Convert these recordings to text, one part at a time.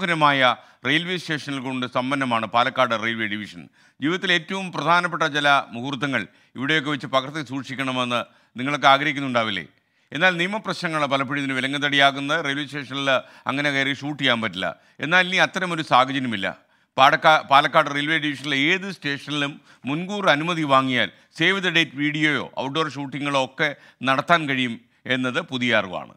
മനോഹരമായ റെയിൽവേ സ്റ്റേഷനുകൾ കൊണ്ട് സമ്പന്നമാണ് പാലക്കാട് റെയിൽവേ ഡിവിഷൻ ജീവിതത്തിലെ ഏറ്റവും പ്രധാനപ്പെട്ട ചില മുഹൂർത്തങ്ങൾ ഇവിടെയൊക്കെ വെച്ച് പകർത്തി സൂക്ഷിക്കണമെന്ന് നിങ്ങൾക്ക് ആഗ്രഹിക്കുന്നുണ്ടാവില്ലേ എന്നാൽ നിയമപ്രശ്നങ്ങൾ പലപ്പോഴും ഇതിന് വിലങ്ങുതടിയാകുന്ന റെയിൽവേ സ്റ്റേഷനിൽ അങ്ങനെ കയറി ഷൂട്ട് ചെയ്യാൻ പറ്റില്ല എന്നാൽ ഇനി അത്തരമൊരു സാഹചര്യമില്ല പാലക്കാ പാലക്കാട് റെയിൽവേ ഡിവിഷനിലെ ഏത് സ്റ്റേഷനിലും മുൻകൂർ അനുമതി വാങ്ങിയാൽ സേവ് ദ ഡേറ്റ് വീഡിയോയോ ഔട്ട്ഡോർ ഷൂട്ടിങ്ങുകളോ ഒക്കെ നടത്താൻ കഴിയും എന്നത് പുതിയ അറിവാണ്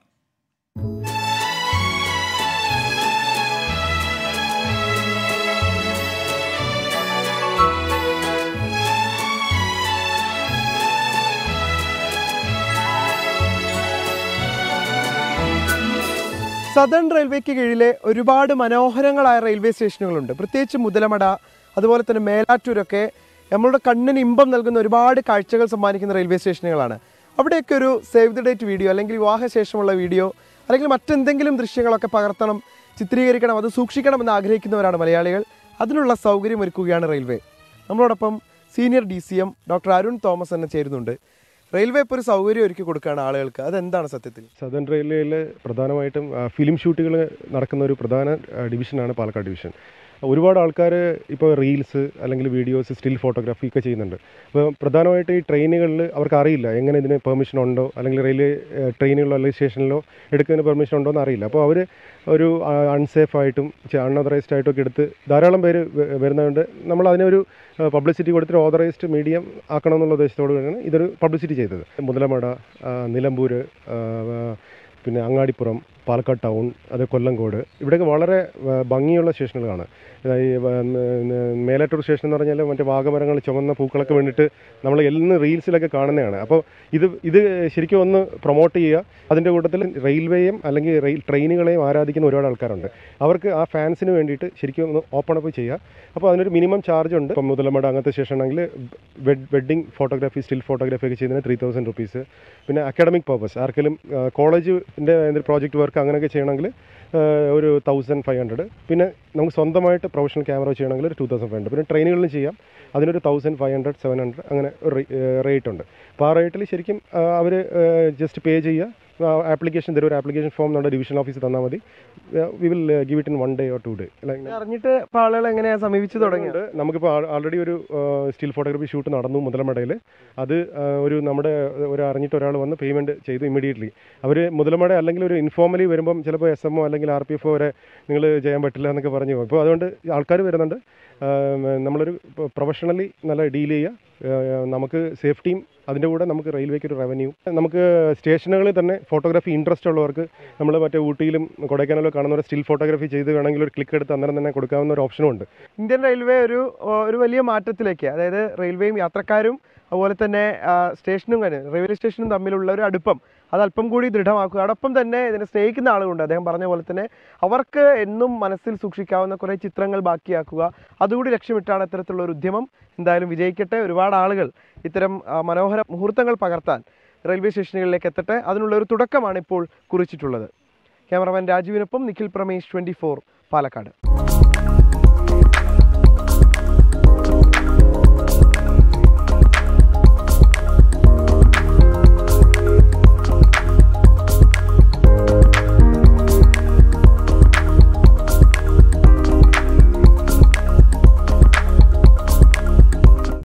സദേൺ റെയിൽവേക്ക് കീഴിലെ ഒരുപാട് മനോഹരങ്ങളായ റെയിൽവേ സ്റ്റേഷനുകളുണ്ട് പ്രത്യേകിച്ച് മുതലമട അതുപോലെ തന്നെ മേലാറ്റൂരൊക്കെ നമ്മളുടെ കണ്ണിന് ഇമ്പം നൽകുന്ന ഒരുപാട് കാഴ്ചകൾ സമ്മാനിക്കുന്ന റെയിൽവേ സ്റ്റേഷനുകളാണ് അവിടെയൊക്കെ ഒരു സേവ് ദി ഡേറ്റ് വീഡിയോ അല്ലെങ്കിൽ വിവാഹശേഷമുള്ള വീഡിയോ അല്ലെങ്കിൽ മറ്റെന്തെങ്കിലും ദൃശ്യങ്ങളൊക്കെ പകർത്തണം ചിത്രീകരിക്കണം അത് സൂക്ഷിക്കണം എന്ന് ആഗ്രഹിക്കുന്നവരാണ് മലയാളികൾ അതിനുള്ള സൗകര്യം ഒരുക്കുകയാണ് റെയിൽവേ നമ്മളോടൊപ്പം senior D C M doctor Arun Thomas തന്നെ ചേരുന്നുണ്ട് റെയിൽവേ ഇപ്പോൾ ഒരു സൗകര്യം ഒരുക്കി കൊടുക്കുകയാണ് ആളുകൾക്ക് അതെന്താണ് സത്യത്തിൽ സദൺ റെയിൽവേയിൽ പ്രധാനമായിട്ടും ആ, ഫിലിം ഷൂട്ടുകൾ നടക്കുന്ന ഒരു പ്രധാന ആ, ഡിവിഷനാണ് പാലക്കാട് ഡിവിഷൻ ഒരുപാട് ആൾക്കാർ ഇപ്പോൾ റീൽസ് അല്ലെങ്കിൽ വീഡിയോസ് സ്റ്റിൽ ഫോട്ടോഗ്രാഫി ഒക്കെ ചെയ്യുന്നുണ്ട് അപ്പോൾ പ്രധാനമായിട്ട് ഈ ട്രെയിനുകളിൽ അവർക്ക് അറിയില്ല എങ്ങനെ ഇതിന് പെർമിഷൻ ഉണ്ടോ അല്ലെങ്കിൽ റെയിൽവേ ട്രെയിനുകളിലോ അല്ലെങ്കിൽ സ്റ്റേഷനിലോ എടുക്കുന്നതിന് പെർമിഷൻ ഉണ്ടോ എന്ന് അറിയില്ല അപ്പോൾ അവർ ഒരു അൺസേഫ് ആയിട്ടും അൺഓതറൈസ്ഡ് ആയിട്ടും ഒക്കെ എടുത്ത് ധാരാളം പേര് വ- വരുന്നതുകൊണ്ട് നമ്മൾ അതിനൊരു പബ്ലിസിറ്റി കൊടുത്തിട്ട് ഓതറൈസ്ഡ് മീഡിയം ആക്കണം എന്നുള്ള ഉദ്ദേശത്തോട് കൂടിയാണ് ഇതൊരു പബ്ലിസിറ്റി ചെയ്തത് മുതലമട ആ, നിലമ്പൂർ ആ, പിന്നെ അങ്ങാടിപ്പുറം പാലക്കാട് ടൗൺ അത് കൊല്ലങ്കോട് ഇവിടെയൊക്കെ വളരെ ആ, ഭംഗിയുള്ള സ്റ്റേഷനുകളാണ് ഈ വ- ന- മേലാറ്റൂർ സ്റ്റേഷൻ എന്ന് പറഞ്ഞാൽ മറ്റേ വാഗമരങ്ങൾ ചുമന്ന പൂക്കളൊക്കെ വേണ്ടിയിട്ട് നമ്മൾ എന്ന് റീൽസിലൊക്കെ കാണുന്നതാണ് അപ്പോൾ ഇത് ഇത് ശരിക്കും ഒന്ന് പ്രൊമോട്ട് ചെയ്യുക അതിൻ്റെ കൂട്ടത്തിൽ റെയിൽവേയും അല്ലെങ്കിൽ റെയിൽ ട്രെയിനുകളെയും ആരാധിക്കുന്ന ഒരുപാട് ആൾക്കാരുണ്ട് അവർക്ക് ആ ഫാൻസിന് വേണ്ടിയിട്ട് ശരിക്കും ഒന്ന് ഓപ്പൺ അപ്പ് ചെയ്യുക അപ്പോൾ അതിനൊരു മിനിമം ചാർജ് ഉണ്ട് ഇപ്പം മുതലമട അങ്ങനത്തെ സ്റ്റേഷൻ ആണെങ്കിൽ വെഡ്ഡിങ് ഫോട്ടോഗ്രാഫി സ്റ്റിൽ ഫോട്ടോഗ്രാഫി ഒക്കെ ചെയ്യുന്നതിന് ത്രീ തൗസൻഡ് റുപ്പീസ് പിന്നെ അക്കാഡമിക് പർപ്പസ് ആർക്കെങ്കിലും കോളേജിൻ്റെ പ്രോജക്റ്റ് വർക്ക് അങ്ങനെയൊക്കെ ചെയ്യണമെങ്കിൽ ആ, ഒരു തൗസൻഡ് ഫൈവ് ഹൺഡ്രഡ് പിന്നെ നമുക്ക് സ്വന്തമായിട്ട് പ്രൊഫഷണൽ ക്യാമറ ചെയ്യണമെങ്കിൽ ഒരു ടു തൗസൻഡ് ഫൈവ് ഹൺഡ്രഡ് പിന്നെ ട്രെയിനുകളിലും ചെയ്യാം അതിനൊരു thousand five hundred seven hundred അങ്ങനെ ഒരു റേറ്റ് ഉണ്ട് അപ്പോൾ ആ റേറ്റിൽ ശരിക്കും അവർ ജസ്റ്റ് പേ ചെയ്യുക ആപ്ലിക്കേഷൻ തരും ഒരു ആപ്ലിക്കേഷൻ ഫോം നമ്മുടെ ഡിവിഷൻ ഓഫീസിൽ തന്നാൽ മതി we will give it in one day or two day ഇത് അറിഞ്ഞിട്ട് ഇപ്പൊ ആളുകൾ എങ്ങനെയാ സമീപിച്ചു തുടങ്ങിയത് ഉണ്ട് നമുക്കിപ്പോൾ ആൾറെഡി ഒരു സ്റ്റിൽ ഫോട്ടോഗ്രാഫി ഷൂട്ട് നടന്നു മുതലമടയിൽ അത് ആ, ഒരു നമ്മുടെ ഒരു അറിഞ്ഞിട്ട് ഒരാൾ വന്ന് പേയ്മെൻറ്റ് ചെയ്തു ഇമ്മീഡിയറ്റ്ലി അവർ മുതലമട അല്ലെങ്കിൽ ഒരു ഇൻഫോർമലി വരുമ്പം ചിലപ്പോൾ എസ് എമ്മോ അല്ലെങ്കിൽ ആർ പി എഫോ വരെ നിങ്ങൾ ചെയ്യാൻ പറ്റില്ല എന്നൊക്കെ പറഞ്ഞു പോകും അപ്പോൾ അതുകൊണ്ട് ആൾക്കാർ വരുന്നുണ്ട് ആ, നമ്മളൊരു പ്രൊഫഷണലി നല്ല ഡീൽ ചെയ്യുക ആ, നമുക്ക് സേഫ്റ്റിയും അതിൻ്റെ കൂടെ നമുക്ക് റെയിൽവേക്ക് ഒരു റവന്യൂ നമുക്ക് സ്റ്റേഷനുകളിൽ തന്നെ ഫോട്ടോഗ്രാഫി ഇൻട്രസ്റ്റ് ഉള്ളവർക്ക് നമ്മൾ മറ്റേ ഊട്ടിയിലും കൊടൈക്കനാലിലും കാണുന്ന ഒരു സ്റ്റിൽ ഫോട്ടോഗ്രാഫി ചെയ്ത് വേണമെങ്കിൽ ഒരു ക്ലിക്ക് എടുത്ത് അന്നേരം തന്നെ കൊടുക്കാവുന്ന ഒരു ഓപ്ഷനും ഉണ്ട് ഇന്ത്യൻ റെയിൽവേ ഒരു ഓ, ഒരു വലിയ മാറ്റത്തിലേക്ക് അതായത് റെയിൽവേയും യാത്രക്കാരും അതുപോലെ തന്നെ ആ, സ്റ്റേഷനും കഴിഞ്ഞ് റെയിൽവേ സ്റ്റേഷനും തമ്മിലുള്ള ഒരു അടുപ്പം അത് അല്പം കൂടി ദൃഢമാക്കുക അതോടൊപ്പം തന്നെ ഇതിനെ സ്നേഹിക്കുന്ന ആളുകളുണ്ട് അദ്ദേഹം പറഞ്ഞ പോലെ തന്നെ അവർക്ക് എന്നും മനസ്സിൽ സൂക്ഷിക്കാവുന്ന കുറേ ചിത്രങ്ങൾ ബാക്കിയാക്കുക അതുകൂടി ലക്ഷ്യമിട്ടാണ് ഇത്തരത്തിലുള്ള ഒരു ഉദ്യമം എന്തായാലും വിജയിക്കട്ടെ ഒരുപാട് ആളുകൾ ഇത്തരം ആ, മനോഹര മുഹൂർത്തങ്ങൾ പകർത്താൻ റെയിൽവേ സ്റ്റേഷനുകളിലേക്ക് എത്തട്ടെ അതിനുള്ള ഒരു തുടക്കമാണ് ഇപ്പോൾ കുറിച്ചിട്ടുള്ളത് ക്യാമറമാൻ രാജുവിനൊപ്പം നിഖിൽ പ്രമേഷ് ട്വൻറ്റി പാലക്കാട്